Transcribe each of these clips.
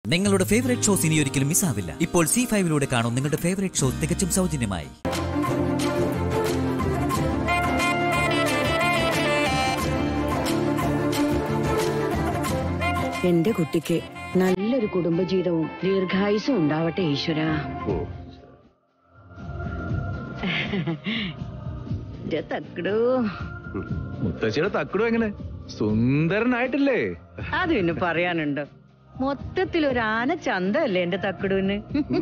നിങ്ങളുടെ favourite shows ഇനി ഒരിക്കലും മിസ്സാവില്ല ഇപ്പോൾ സി ഫൈവിലൂടെ കാണും നിങ്ങളുടെ ഫേവറേറ്റ് ഷോ തികച്ചും സൗജന്യമായി എന്റെ കുട്ടിക്ക് നല്ലൊരു കുടുംബജീവിതവും ദീർഘായുസും ഉണ്ടാവട്ടെ ഈശ്വര തക്കടൂ മുത്തശ്ശിയുടെ തക്കടും എങ്ങനെ സുന്ദരനായിട്ടില്ലേ അത് പിന്നെ പറയാനുണ്ടോ മൊത്തത്തിൽ ഒരു ആന ചന്തല്ലേ എന്റെ തക്കടുവിന്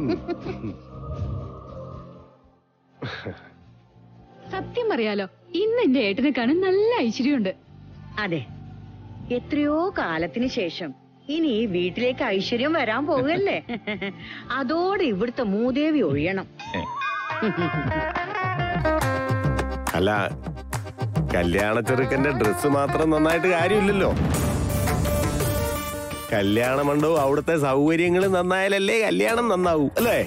സത്യം പറയാലോ ഇന്ന് എന്റെ ഏട്ടനെ കാണാൻ നല്ല ഐശ്വര്യമുണ്ട് അതെ എത്രയോ കാലത്തിന് ശേഷം ഇനി ഈ വീട്ടിലേക്ക് ഐശ്വര്യം വരാൻ പോകല്ലേ അതോടെ ഇവിടുത്തെ മൂദേവി ഒഴിയണം അല്ല കല്യാണ ചെറുക്കന്റെ ഡ്രസ്സ് മാത്രം നന്നായിട്ട് കാര്യമില്ലല്ലോ കല്യാണ മണ്ഡപവും അവിടുത്തെ സൗകര്യങ്ങൾ നന്നായാലല്ലേ കല്യാണം നന്നാവൂ അല്ലേ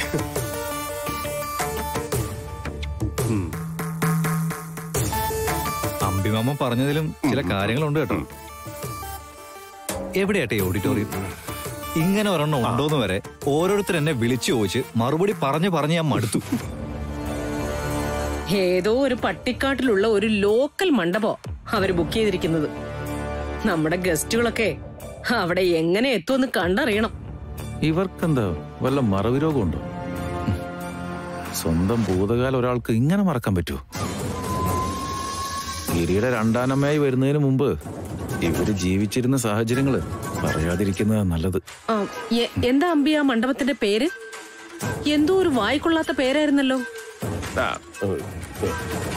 അമ്പിമാമ പറഞ്ഞതിലും ചില കാര്യങ്ങളുണ്ട് കേട്ടോ എവിടെയാട്ടെ ഈ ഓഡിറ്റോറിയം ഇങ്ങനെ ഒരെണ്ണം ഉണ്ടോന്ന് വരെ ഓരോരുത്തർ എന്നെ വിളിച്ചു ചോദിച്ച് മറുപടി പറഞ്ഞു പറഞ്ഞ് ഞാൻ മടുത്തു ഏതോ ഒരു പട്ടിക്കാട്ടിലുള്ള ഒരു ലോക്കൽ മണ്ഡപം അവര് ബുക്ക് ചെയ്തിരിക്കുന്നത് നമ്മുടെ ഗസ്റ്റുകളൊക്കെ അവിടെ എങ്ങനെ എത്തുമെന്ന് കണ്ടറിയണം ഇവർക്കെന്താ വല്ല മറവി രോഗമുണ്ടോ ഉം. സ്വന്തം ഭൂതകാലം ഒരാൾക്ക് ഇങ്ങനെ മറക്കാൻ പറ്റുമോ ഗിരിയുടെ രണ്ടാനമ്മയായി വരുന്നതിന് മുമ്പ് ഇവര് ജീവിച്ചിരുന്ന സാഹചര്യങ്ങള് പറയാതിരിക്കുന്നതാ നല്ലത് ആ, എ- എന്താ അമ്പി ആ മണ്ഡപത്തിന്റെ പേര് എന്തോ ഒരു വായിക്കൊള്ളാത്ത പേരായിരുന്നല്ലോ ആ, ഉം, ഉം.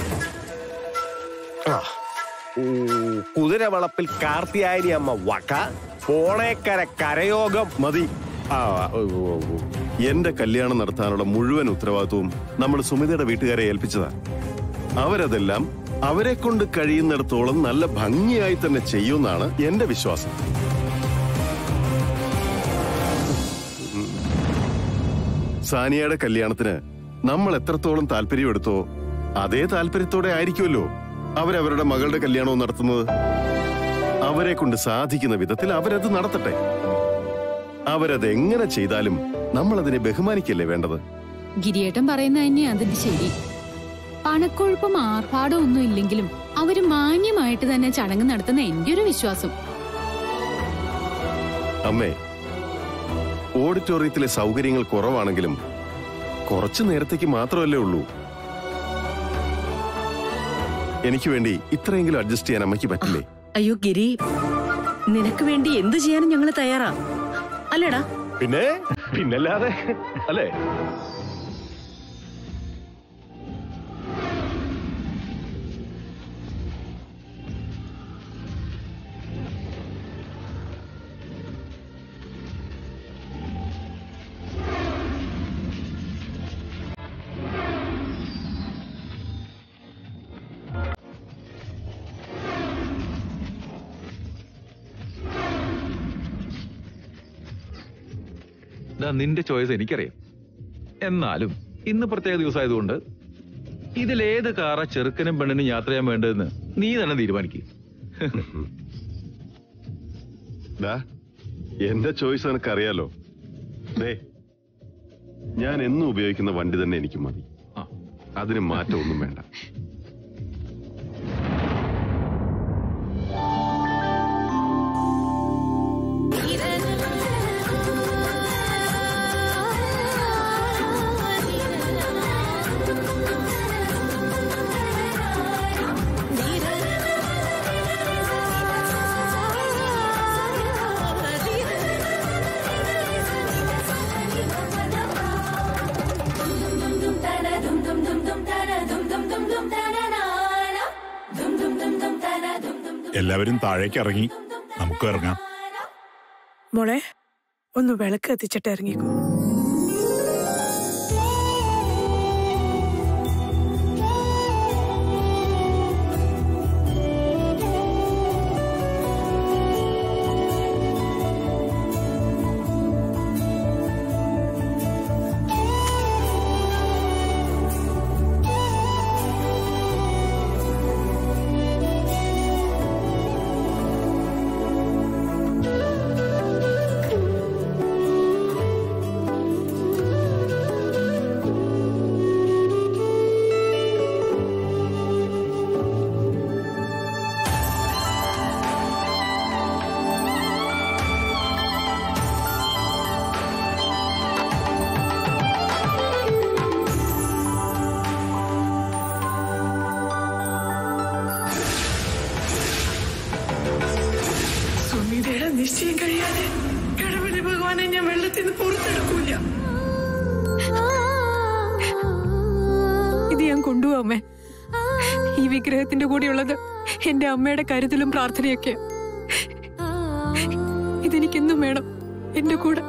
ആ. ഉം, കുതിരവളപ്പിൽ കാർത്തിയായനി അമ്മ വക പോണേക്കര കരയോഗം മതി ആ, ഉ, ഉ, ഉ. എന്റെ കല്യാണം നടത്താനുള്ള മുഴുവൻ ഉത്തരവാദിത്വവും നമ്മൾ സുമിതയുടെ വീട്ടുകാരെ ഏൽപ്പിച്ചതാ അവരതെല്ലാം അവരെ കൊണ്ട് കഴിയുന്നിടത്തോളം നല്ല ഭംഗിയായി തന്നെ ചെയ്യുമെന്നാണ് എന്റെ വിശ്വാസം ഉം. സാനിയയുടെ കല്യാണത്തിന് നമ്മൾ എത്രത്തോളം താല്പര്യമെടുത്തോ അതേ താല്പര്യത്തോടെ ആയിരിക്കുമല്ലോ അവരവരുടെ മകളുടെ കല്യാണവും നടത്തുന്നത് അവരെ കൊണ്ട് സാധിക്കുന്ന വിധത്തിൽ അവരത് നടത്തട്ടെ അവരത് എങ്ങനെ ചെയ്താലും നമ്മൾ അതിനെ ബഹുമാനിക്കല്ലേ വേണ്ടത് ഗിരിയേട്ടൻ പറയുന്ന തന്നെയാ അതിന്റെ ശരി പണക്കൊഴുപ്പും ആർഭാടവും ഒന്നും ഇല്ലെങ്കിലും അവര് മാന്യമായിട്ട് തന്നെ ചടങ്ങ് നടത്തുന്ന എന്റെ ഒരു വിശ്വാസം അമ്മേ ഓഡിറ്റോറിയത്തിലെ സൗകര്യങ്ങൾ കുറവാണെങ്കിലും കുറച്ചു നേരത്തേക്ക് മാത്രമല്ലേ ഉള്ളൂ എനിക്ക് വേണ്ടി ഇത്രയെങ്കിലും അഡ്ജസ്റ്റ് ചെയ്യാൻ അമ്മയ്ക്ക് പറ്റില്ലേ അയ്യോ ഗിരി നിനക്ക് വേണ്ടി എന്ത് ചെയ്യാനും ഞങ്ങള് തയ്യാറാ അല്ലേടാ പിന്നെ പിന്നല്ലാതെ അല്ലേ ദാ നിന്റെ ചോയ്സ് എനിക്കറിയാം എന്നാലും ഇന്ന് പ്രത്യേക ദിവസമായതുകൊണ്ട് ഇതിലേത് കാറാ ചെറുക്കനും പെണ്ണിനും യാത്ര ചെയ്യാൻ വേണ്ടതെന്ന് നീ തന്നെ തീരുമാനിക്കും ദാ, എന്റെ ചോയ്സ് നിനക്ക് അറിയാലോ ദേ ഞാൻ എന്നും ഉപയോഗിക്കുന്ന വണ്ടി തന്നെ എനിക്ക് മതി ആ. അതിന് മാറ്റമൊന്നും വേണ്ട എല്ലാവരും താഴേക്ക് ഇറങ്ങി നമുക്ക് ഇറങ്ങാം മോളെ ഒന്ന് വിളക്ക് കത്തിച്ചിട്ട് ഇറങ്ങിക്കോ ഭഗവാനെ ഞാൻ വെള്ളത്തിൽ നിന്ന് പുറത്തെടുക്കൂല ഇത് ഞാൻ കൊണ്ടുപോവാമേ ഈ വിഗ്രഹത്തിന്റെ കൂടെയുള്ളത് എന്റെ അമ്മയുടെ കരുതലും പ്രാർത്ഥനയൊക്കെ ഇതെനിക്കെന്നും വേണം എന്റെ കൂടെ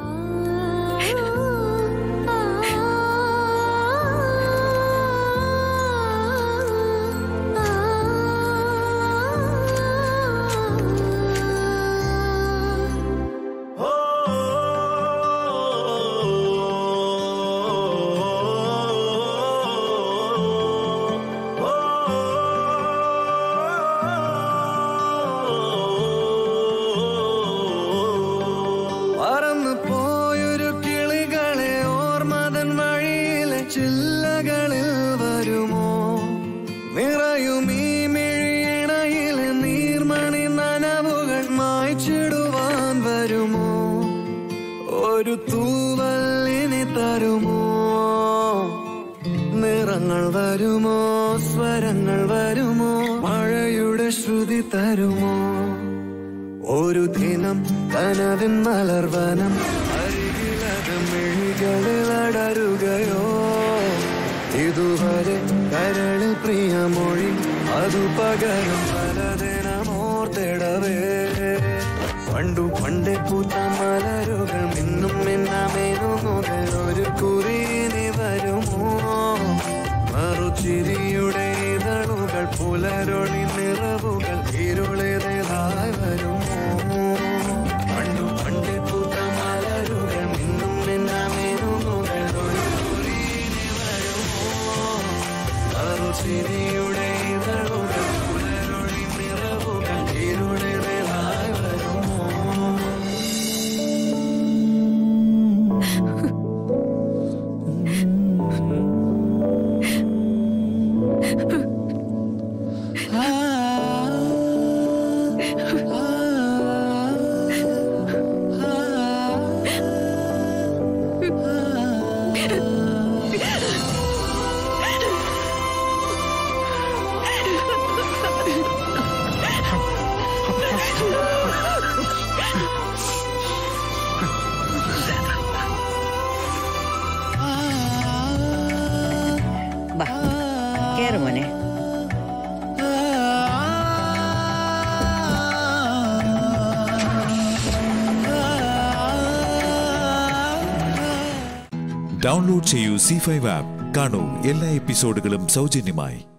പറന്നു പോയൊരു കിളികളെ ഓർമ്മതൻ വഴിയിലെ ചില്ലകളിൽ വരുമോ നിറയും ഈ മിഴിയിണയിലെ നീർമണി നനവുകൾ മായ്ച്ചിടുവാൻ വരുമോ ഒരു തൂവല്ലിനി തരുമോ നിറങ്ങൾ വരുമോ സ്വരങ്ങൾ വരുമോ മഴയുടെ ശ്രുതി തരുമോ ഒരു ദിനം കനവിൻ മലർവനം അരികിലത് മിഴികളിൽ അടരുകയോ ഇതുവരെ കരളിൽ പ്രിയമൊഴി അതു പകരം പലതിനമോർത്തിടവേ പണ്ടു പണ്ടേ പൂത്ത മലരുകൾ മിന്നും മിന്നമേനുമുകൾ ഒരു കുറിയിനി വരുമോ മറുചിരിയുടെ ഇതളുകൾ പുലരൊളി നിറവുകൾ ഇരുളിതായി വരുമോ പണ്ടു പണ്ടേ പൂത്ത മലരുകൾ മിന്നും മിന്നമേനുമുകൾ ഒരു കുറിയിനി വരുമോ മറുചിരിയുടെ ഇതളുകൾ പുലരൊളി നിറവുകൾ ഇരുളിതായി വരുമോ ബാ കേറ് മോനെ ഡൗൺലോഡ് ചെയ്യൂ സി ഫൈവ് ആപ്പ് കാണൂ എല്ലാ എപ്പിസോഡുകളും സൗജന്യമായി